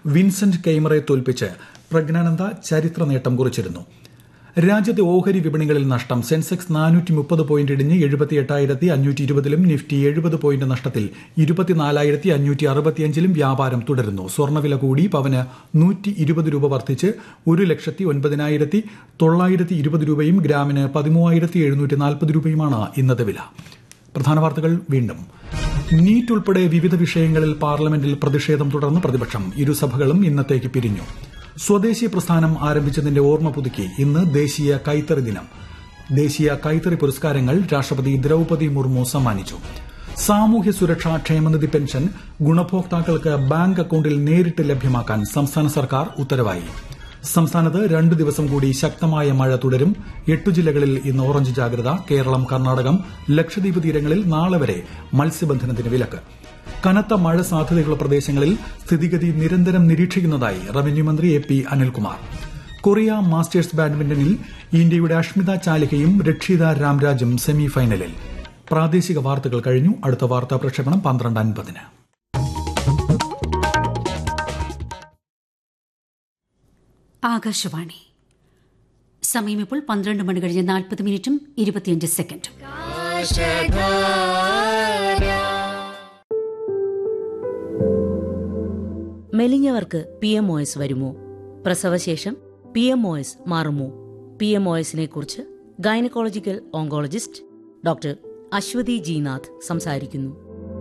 Vincent കെയ്മറെ തോൽപ്പിച്ച് പ്രജ്ഞാനന്ദ ചരിത്ര നേട്ടം കുറിച്ചിരുന്നു രാജ്യത്തെ ഓഹരി വിപണികളിൽ നഷ്ടം സെൻസെക്സ് നാനൂറ്റി മുപ്പത് പോയിന്റ് ഇടിഞ്ഞ് എഴുപത്തി എട്ടായിരത്തി അഞ്ഞൂറ്റി ഇരുപതിലും നിഫ്റ്റി എഴുപത് പോയിന്റ് നഷ്ടത്തിൽ ഇരുപത്തിനാലായിരത്തി അഞ്ഞൂറ്റി അറുപത്തിയഞ്ചിലും വ്യാപാരം തുടരുന്നു സ്വർണ്ണവില കൂടി പവന് നൂറ്റി ഇരുപത് രൂപ വർദ്ധിച്ച് ഒരു ലക്ഷത്തി ഒൻപതിനായിരത്തി തൊള്ളായിരത്തി ഇരുപത് രൂപയും ഗ്രാമിന് പതിമൂവായിരത്തി എഴുന്നൂറ്റി നാൽപ്പത് രൂപയുമാണ് ഇന്നത്തെ വില പ്രധാന വാർത്തകൾ വീണ്ടും നീറ്റ് ഉൾപ്പെടെ വിവിധ വിഷയങ്ങളിൽ പാർലമെന്റിൽ പ്രതിഷേധം തുടർന്ന് പ്രതിപക്ഷം ഇരുസഭകളും ഇന്നത്തേക്ക് പിരിഞ്ഞു സ്വദേശി പ്രസ്ഥാനം ആരംഭിച്ചതിന്റെ ഓർമ്മ പുതുക്കി ഇന്ന് ദേശീയ കൈത്തറി ദിനം ദേശീയ കൈത്തറി പുരസ്കാരങ്ങൾ രാഷ്ട്രപതി ദ്രൌപതി മുർമു സമ്മാനിച്ചു സാമൂഹ്യ സുരക്ഷാ ക്ഷേമനിധി പെൻഷൻ ഗുണഭോക്താക്കൾക്ക് ബാങ്ക് അക്കൌണ്ടിൽ നേരിട്ട് ലഭ്യമാക്കാൻ സംസ്ഥാന സർക്കാർ ഉത്തരവായി സംസ്ഥാനത്ത് രണ്ട് ദിവസം കൂടി ശക്തമായ മഴ തുടരും എട്ടു ജില്ലകളിൽ ഇന്ന് ഓറഞ്ച് ജാഗ്രത കേരളം കർണാടകം ലക്ഷദ്വീപ് തീരങ്ങളിൽ നാളെ വരെ മത്സ്യബന്ധനത്തിന് വിലക്ക് കനത്ത മഴ സാധ്യതയുള്ള പ്രദേശങ്ങളിൽ സ്ഥിതിഗതി നിരന്തരം നിരീക്ഷിക്കുന്നതായി റവന്യൂ മന്ത്രി A P Anilkumar Korea masters ബാഡ്മിന്റണിൽ ഇന്ത്യയുടെ അഷ്മിത ചാലികയും രക്ഷിത രാംരാജും സെമി ഫൈനലിൽ പ്രാദേശിക വാർത്തകൾ കഴിഞ്ഞു അടുത്ത വാർത്താ പ്രക്ഷേപണം പന്ത്രണ്ട് അൻപതിന് ആകാശവാണി സമയം ഇപ്പോൾ പന്ത്രണ്ട് മണി കഴിഞ്ഞ് നാൽപ്പത് മിനിറ്റും ഇരുപത്തിയഞ്ച് സെക്കൻഡും മെലിഞ്ഞവർക്ക് പി എം ഒ എസ് വരുമോ പ്രസവശേഷം പി എം ഒ എസ് മാറുമോ പി എം ഒ എസിനെ കുറിച്ച് gynaecological oncologist doctor Aswathi Jinath സംസാരിക്കുന്നു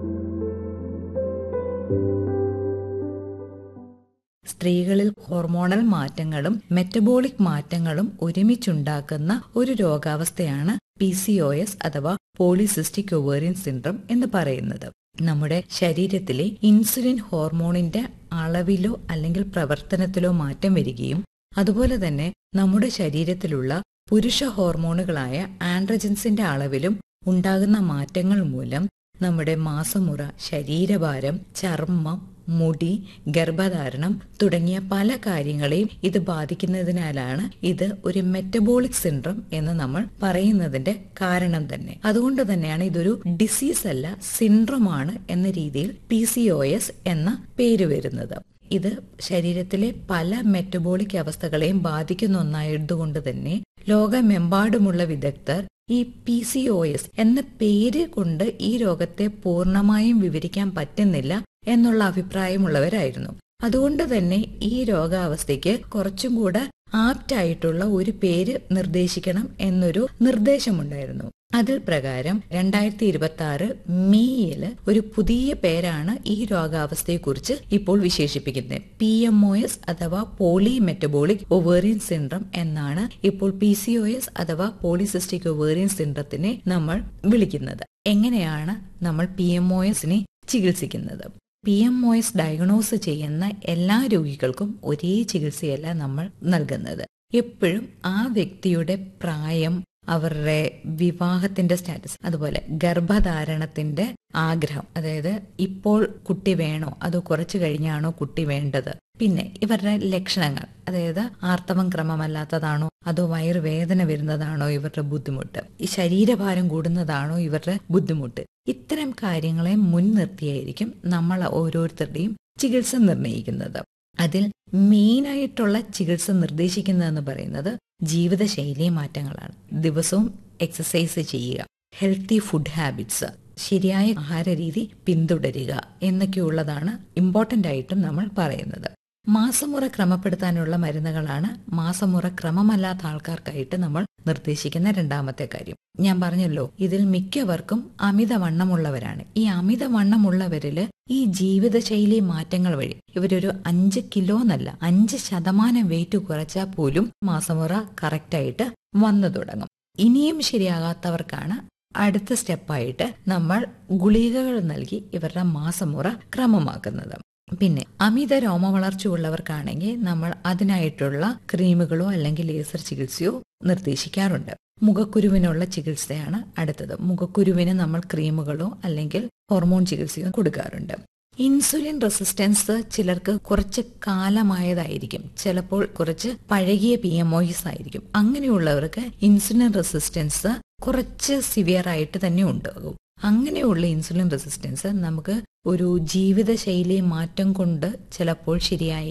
സ്ത്രീകളിൽ ഹോർമോണൽ മാറ്റങ്ങളും മെറ്റബോളിക് മാറ്റങ്ങളും ഒരുമിച്ചുണ്ടാക്കുന്ന ഒരു രോഗാവസ്ഥയാണ് പി സി ഒ എസ് അഥവാ പോളിസിസ്റ്റിക് ഒവേറിയൻ സിൻഡ്രം എന്ന് പറയുന്നത് നമ്മുടെ ശരീരത്തിലെ ഇൻസുലിൻ ഹോർമോണിന്റെ അളവിലോ അല്ലെങ്കിൽ പ്രവർത്തനത്തിലോ മാറ്റം വരികയും അതുപോലെ തന്നെ നമ്മുടെ ശരീരത്തിലുള്ള പുരുഷ ഹോർമോണുകളായ ആൻഡ്രജൻസിന്റെ അളവിലും ഉണ്ടാകുന്ന മാറ്റങ്ങൾ മൂലം നമ്മുടെ മാസമുറ ശരീരഭാരം ചർമ്മം മുടി ഗർഭധാരണം തുടങ്ങിയ പല കാര്യങ്ങളെയും ഇത് ബാധിക്കുന്നതിനാലാണ് ഇത് ഒരു മെറ്റബോളിക് സിൻഡ്രം എന്ന് നമ്മൾ പറയുന്നതിന്റെ കാരണം തന്നെ അതുകൊണ്ട് തന്നെയാണ് ഇതൊരു ഡിസീസ് അല്ല സിൻഡ്രമാണ് എന്ന രീതിയിൽ പി സി ഒ എസ് എന്ന പേര് വരുന്നത് ഇത് ശരീരത്തിലെ പല മെറ്റബോളിക് അവസ്ഥകളെയും ബാധിക്കുന്ന ഒന്നായതുകൊണ്ട് തന്നെ ലോകമെമ്പാടുമുള്ള വിദഗ്ധർ ഈ പി സി ഒ എസ് എന്ന പേര് കൊണ്ട് ഈ രോഗത്തെ പൂർണ്ണമായും വിവരിക്കാൻ പറ്റുന്നില്ല എന്നുള്ള അഭിപ്രായമുള്ളവരായിരുന്നു അതുകൊണ്ട് തന്നെ ഈ രോഗാവസ്ഥയ്ക്ക് കുറച്ചും കൂടെ ആപ്റ്റ് ആയിട്ടുള്ള ഒരു പേര് നിർദ്ദേശിക്കണം എന്നൊരു നിർദ്ദേശമുണ്ടായിരുന്നു അതിൽ പ്രകാരം രണ്ടായിരത്തി ഇരുപത്തി ആറ് മെയ്യിൽ ഒരു പുതിയ പേരാണ് ഈ രോഗാവസ്ഥയെക്കുറിച്ച് ഇപ്പോൾ വിശേഷിപ്പിക്കുന്നത് പി എം ഒ എസ് അഥവാ പോളി മെറ്റബോളിക് ഒവേറിയൻ സിൻഡ്രം എന്നാണ് ഇപ്പോൾ പി സി ഒ എസ് അഥവാ പോളിസിസ്റ്റിക് ഒവേറിയൻ സിൻഡ്രത്തിനെ നമ്മൾ വിളിക്കുന്നത് എങ്ങനെയാണ് നമ്മൾ പി എം ഒ എസിനെ ചികിത്സിക്കുന്നത് P M O S diagnose ചെയ്യുന്ന എല്ലാ രോഗികൾക്കും ഒരേ ചികിത്സയല്ല നമ്മൾ നൽകുന്നത് എപ്പോഴും ആ വ്യക്തിയുടെ പ്രായം അവരുടെ വിവാഹത്തിന്റെ സ്റ്റാറ്റസ് അതുപോലെ ഗർഭധാരണത്തിന്റെ ആഗ്രഹം അതായത് ഇപ്പോൾ കുട്ടി വേണോ അതോ കുറച്ചു കഴിഞ്ഞാണോ കുട്ടി വേണ്ടത് പിന്നെ ഇവരുടെ ലക്ഷണങ്ങൾ അതായത് ആർത്തവം ക്രമമല്ലാത്തതാണോ അതോ വയറുവേദന വരുന്നതാണോ ഇവരുടെ ബുദ്ധിമുട്ട് ഈ ശരീരഭാരം കൂടുന്നതാണോ ഇവരുടെ ബുദ്ധിമുട്ട് ഇത്തരം കാര്യങ്ങളെ മുൻനിർത്തിയായിരിക്കും നമ്മൾ ഓരോരുത്തരുടെയും ചികിത്സ നിർണ്ണയിക്കുന്നത് അതിൽ മെയിനായിട്ടുള്ള ചികിത്സ നിർദ്ദേശിക്കുന്നതെന്ന് പറയുന്നത് ജീവിതശൈലി മാറ്റങ്ങളാണ് ദിവസവും എക്സസൈസ് ചെയ്യുക ഹെൽത്തി ഫുഡ് ഹാബിറ്റ്സ് ശരിയായ ആഹാര രീതി പിന്തുടരുക എന്നൊക്കെയുള്ളതാണ് ഇമ്പോർട്ടൻ്റ് ആയിട്ടും നമ്മൾ പറയുന്നത് മാസമുറ ക്രമപ്പെടുത്താനുള്ള മരുന്നുകളാണ് മാസമുറ ക്രമമല്ലാത്ത ആൾക്കാർക്കായിട്ട് നമ്മൾ നിർദ്ദേശിക്കുന്ന രണ്ടാമത്തെ കാര്യം ഞാൻ പറഞ്ഞല്ലോ ഇതിൽ മിക്കവർക്കും അമിതവണ്ണമുള്ളവരാണ് ഈ അമിതവണ്ണമുള്ളവരില് ഈ ജീവിതശൈലി മാറ്റങ്ങൾ വഴി ഇവരൊരു അഞ്ച് കിലോ എന്നല്ല അഞ്ച് ശതമാനം വെയിറ്റ് കുറച്ചാൽ പോലും മാസമുറ കറക്റ്റായിട്ട് വന്നു തുടങ്ങും ഇനിയും ശരിയാകാത്തവർക്കാണ് അടുത്ത സ്റ്റെപ്പായിട്ട് നമ്മൾ ഗുളികകൾ നൽകി ഇവരുടെ മാസമുറ ക്രമമാക്കുന്നത് പിന്നെ അമിത രോമവളർച്ച ഉള്ളവർക്കാണെങ്കിൽ നമ്മൾ അതിനായിട്ടുള്ള ക്രീമുകളോ അല്ലെങ്കിൽ ലേസർ ചികിത്സയോ നിർദ്ദേശിക്കാറുണ്ട് മുഖക്കുരുവിനുള്ള ചികിത്സയാണ് അടുത്തത് മുഖക്കുരുവിന് നമ്മൾ ക്രീമുകളോ അല്ലെങ്കിൽ ഹോർമോൺ ചികിത്സയോ കൊടുക്കാറുണ്ട് ഇൻസുലിൻ റെസിസ്റ്റൻസ് ചിലർക്ക് കുറച്ച് കാലമായതായിരിക്കും ചിലപ്പോൾ കുറച്ച് പഴകിയ പി എം ഒയിസ് ആയിരിക്കും അങ്ങനെയുള്ളവർക്ക് ഇൻസുലിൻ റെസിസ്റ്റൻസ് കുറച്ച് സിവിയർ ആയിട്ട് തന്നെ ഉണ്ടാകും അങ്ങനെയുള്ള ഇൻസുലിൻ റെസിസ്റ്റൻസ് നമുക്ക് ഒരു ജീവിതശൈലി മാറ്റം കൊണ്ട് ചിലപ്പോൾ ശരിയായി